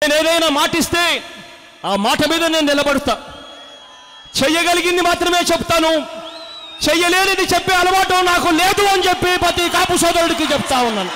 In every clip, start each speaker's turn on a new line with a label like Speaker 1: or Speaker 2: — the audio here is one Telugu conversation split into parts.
Speaker 1: నేను ఏదైనా మాటిస్తే ఆ మాట మీద నేను నిలబడతా చెయ్యగలిగింది మాత్రమే చెప్తాను చెయ్యలేనిది చెప్పే అలవాటు నాకు లేదు అని చెప్పి ప్రతి కాపు సోదరుడికి చెప్తా ఉన్నాను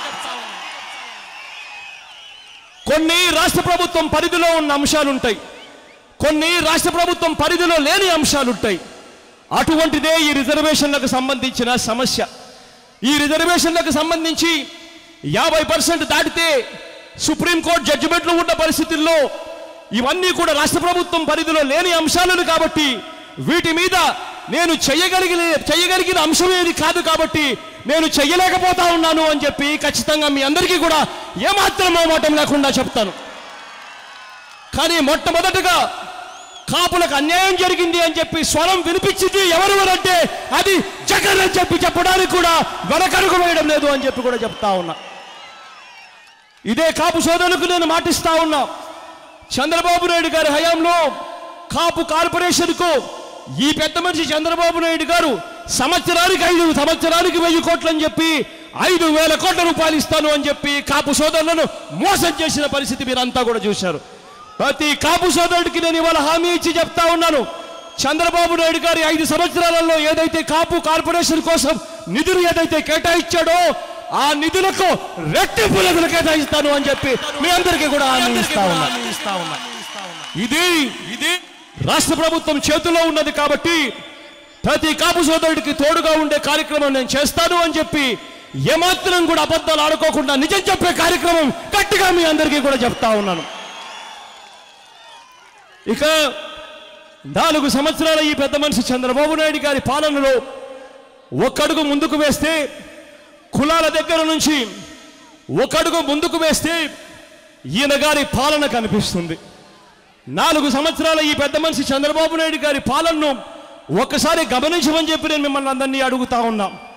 Speaker 1: కొన్ని రాష్ట్ర ప్రభుత్వం పరిధిలో ఉన్న అంశాలు ఉంటాయి కొన్ని రాష్ట్ర ప్రభుత్వం పరిధిలో లేని అంశాలు ఉంటాయి అటువంటిదే ఈ రిజర్వేషన్లకు సంబంధించిన సమస్య ఈ రిజర్వేషన్లకు సంబంధించి యాభై పర్సెంట్ దాటితే సుప్రీంకోర్టు జడ్జిమెంట్లు ఉన్న పరిస్థితుల్లో ఇవన్నీ కూడా రాష్ట్ర ప్రభుత్వం పరిధిలో లేని అంశాలను కాబట్టి వీటి మీద నేను చెయ్యగలిగిన చెయ్యగలిగిన అంశం ఏది కాదు కాబట్టి నేను చెయ్యలేకపోతా ఉన్నాను అని చెప్పి ఖచ్చితంగా మీ అందరికీ కూడా ఏమాత్రం మోమాటం లేకుండా చెప్తాను కానీ మొట్టమొదటగా కాపులకు అన్యాయం జరిగింది అని చెప్పి స్వరం వినిపించింది ఎవరు అంటే అది జగన్ అని చెప్పి చెప్పడానికి కూడా వెనకడుగు వేయడం లేదు అని చెప్పి కూడా చెప్తా ఉన్నా ఇదే కాపు సోదరులకు నేను మాటిస్తా ఉన్నా చంద్రబాబు నాయుడు గారి హయాంలో కాపు కార్పొరేషన్కు ఈ పెద్ద మనిషి చంద్రబాబు నాయుడు గారు సంవత్సరానికి ఐదు సంవత్సరానికి వెయ్యి కోట్లు అని చెప్పి ఐదు వేల కోట్ల రూపాయలు ఇస్తాను అని చెప్పి కాపు సోదరులను మోసం చేసిన పరిస్థితి మీరంతా కూడా చూశారు ప్రతి కాపు సోదరుడికి నేను ఇవాళ హామీ ఇచ్చి చెప్తా ఉన్నాను చంద్రబాబు నాయుడు గారి ఐదు సంవత్సరాలలో ఏదైతే కాపు కార్పొరేషన్ కోసం నిధులు ఏదైతే కేటాయించాడో ఆ నిధులకు రెట్టింపు నిధులు కేటాయిస్తాను అని చెప్పి మీ అందరికీ కూడా హామీ ఇస్తా ఉన్నా ఇది ఇది రాష్ట్ర ప్రభుత్వం చేతిలో ఉన్నది కాబట్టి ప్రతి కాపు సోదరుడికి తోడుగా ఉండే కార్యక్రమం నేను చేస్తాను అని చెప్పి ఏమాత్రం కూడా అబద్ధాలు ఆడుకోకుండా నిజం చెప్పే కార్యక్రమం గట్టిగా మీ అందరికీ కూడా చెప్తా ఉన్నాను ఇక నాలుగు సంవత్సరాల ఈ పెద్ద మనిషి చంద్రబాబు నాయుడు గారి పాలనలో ఒక్కడుగు ముందుకు వేస్తే కులాల దగ్గర నుంచి ఒకడుగు ముందుకు వేస్తే ఈయన గారి పాలన కనిపిస్తుంది నాలుగు సంవత్సరాల ఈ పెద్ద మనిషి చంద్రబాబు నాయుడు గారి పాలనను ఒక్కసారి గమనించమని చెప్పి నేను మిమ్మల్ని అందరినీ అడుగుతా ఉన్నా